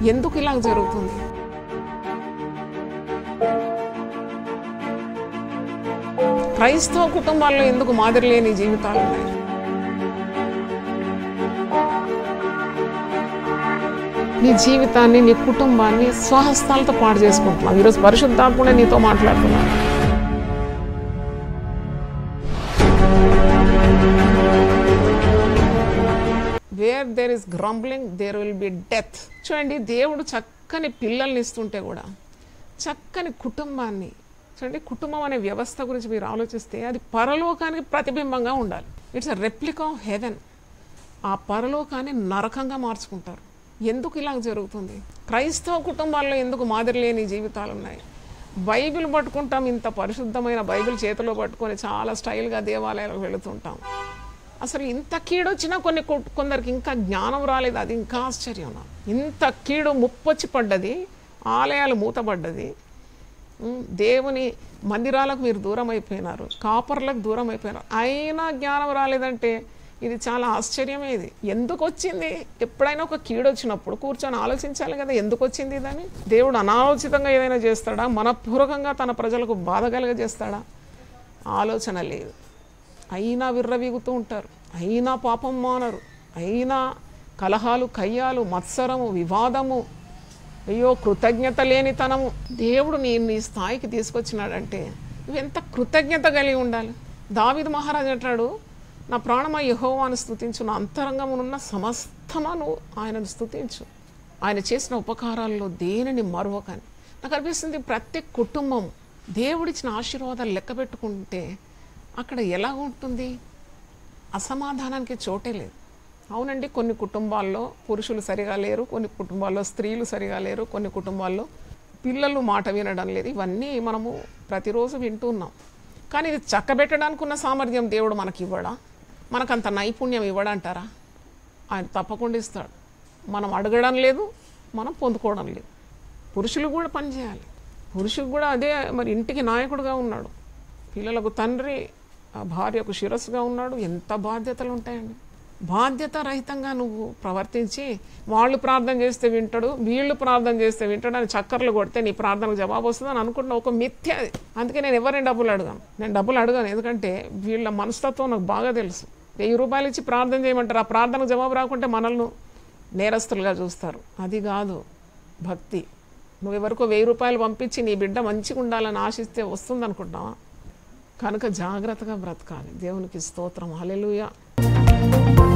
ఎందుకు ఇలా జరుగుతుంది క్రైస్తవ కుటుంబాల్లో ఎందుకు మాదిరి లేని జీవితాలు ఉన్నాయి నీ జీవితాన్ని నీ కుటుంబాన్ని స్వహస్తాలతో పాడు చేసుకుంటున్నావు ఈరోజు పరిశుద్ధాత్ముడే నీతో మాట్లాడుతున్నాను where there is grumbling there will be death చూడండి దేవుడు చక్కని పిల్లల్ని ఇస్తుంటే కూడా చక్కని కుటుంబాన్ని చూడండి కుటుంబం అనే వ్యవస్థ గురించి మీరు ఆలోచిస్తే అది పరలోకానికి ప్రతిబింబంగా ఉండాలి it's a replica of heaven ఆ పరలోకాన్ని నరకంగా మార్చుకుంటారు ఎందుకు ఇలా జరుగుతుంది క్రైస్తవ కుటుంబాల్లో ఎందుకు మాదిరి లేని జీవితాలు ఉన్నాయి బైబిల్ పట్టుకుంటాం ఇంత పరిశుద్ధమైన బైబిల్ చేతిలో పట్టుకొని చాలా స్టైల్గా దేవాలయాలకు వెళుతుంటాం అసలు ఇంత కీడు వచ్చినా కొన్ని కు- కొందరికి ఇంకా జ్ఞానం రాలేదు అది ఇంకా ఆశ్చర్యం నాకు. ఇంత కీడు ముప్పొచ్చి పడ్డది ఆలయాలు మూతపడ్డది ఉమ్, దేవుని మందిరాలకు మీరు దూరం అయిపోయినారు కాపర్లకు దూరం అయిపోయినారు అయినా జ్ఞానం రాలేదంటే ఇది చాలా ఆశ్చర్యమే ఇది ఎందుకు వచ్చింది ఎప్పుడైనా ఒక కీడు వచ్చినప్పుడు కూర్చొని ఆలోచించాలి కదా ఎందుకు వచ్చింది ఇదని దేవుడు అనాలోచితంగా ఏదైనా చేస్తాడా మనపూర్వకంగా తన ప్రజలకు బాధ కలుగజేస్తాడా ఆలోచన లేదు అయినా విర్రవీగుతూ ఉంటారు అయినా పాపం మానరు అయినా కలహాలు కయ్యాలు మత్సరము వివాదము అయ్యో కృతజ్ఞత లేనితనము దేవుడు నీ నీ స్థాయికి తీసుకొచ్చినాడంటే నువ్వు ఎంత కృతజ్ఞత కలిగి ఉండాలి దావిదు మహారాజు అంటాడు నా ప్రాణమ యహోవాను స్థుతించు నా అంతరంగమునున్న సమస్తమా నువ్వు ఆయనను స్థుతించు ఆయన చేసిన ఉపకారాల్లో దేనిని మరొకని నాకు అనిపిస్తుంది ప్రతి కుటుంబం దేవుడిచ్చిన ఆశీర్వాదాలు లెక్క పెట్టుకుంటే అక్కడ ఎలా ఉంటుంది అసమాధానానికి చోటే లేదు అవునండి కొన్ని కుటుంబాల్లో పురుషులు సరిగా లేరు కొన్ని కుటుంబాల్లో స్త్రీలు సరిగా లేరు కొన్ని కుటుంబాల్లో పిల్లలు మాట వినడం లేదు ఇవన్నీ మనము ప్రతిరోజు వింటున్నాం కానీ ఇది చక్కబెట్టడానికి ఉన్న సామర్థ్యం దేవుడు మనకి ఇవ్వడా మనకంత నైపుణ్యం ఇవ్వడంటారా ఆయన తప్పకుండా ఇస్తాడు మనం అడగడం లేదు మనం పొందుకోవడం లేదు పురుషులు కూడా పనిచేయాలి పురుషుడు కూడా అదే మరి ఇంటికి నాయకుడుగా ఉన్నాడు పిల్లలకు తండ్రి ఆ భార్యకు శిరస్సుగా ఉన్నాడు ఎంత బాధ్యతలు ఉంటాయండి బాధ్యత రహితంగా నువ్వు ప్రవర్తించి వాళ్ళు ప్రార్థన చేస్తే వింటాడు వీళ్ళు ప్రార్థన చేస్తే వింటాడు అని చక్కర్లు కొడితే నీ ప్రార్థనకు జవాబు వస్తుందని అనుకుంటున్న ఒక మిథ్య అది అందుకే నేను ఎవరిని డబ్బులు అడగాను నేను డబ్బులు అడగాను ఎందుకంటే వీళ్ళ మనస్తత్వం నాకు బాగా తెలుసు వెయ్యి రూపాయలు ఇచ్చి ప్రార్థన చేయమంటారు ఆ ప్రార్థనకు జవాబు రాకుంటే మనల్ని నేరస్తులుగా చూస్తారు అది కాదు భక్తి నువ్వు ఎవరికో వెయ్యి రూపాయలు పంపించి నీ బిడ్డ మంచిగా ఉండాలని ఆశిస్తే వస్తుంది అనుకుంటున్నావా కనుక జాగ్రత్తగా బ్రతకాలి దేవునికి స్తోత్రం హల్లెలూయా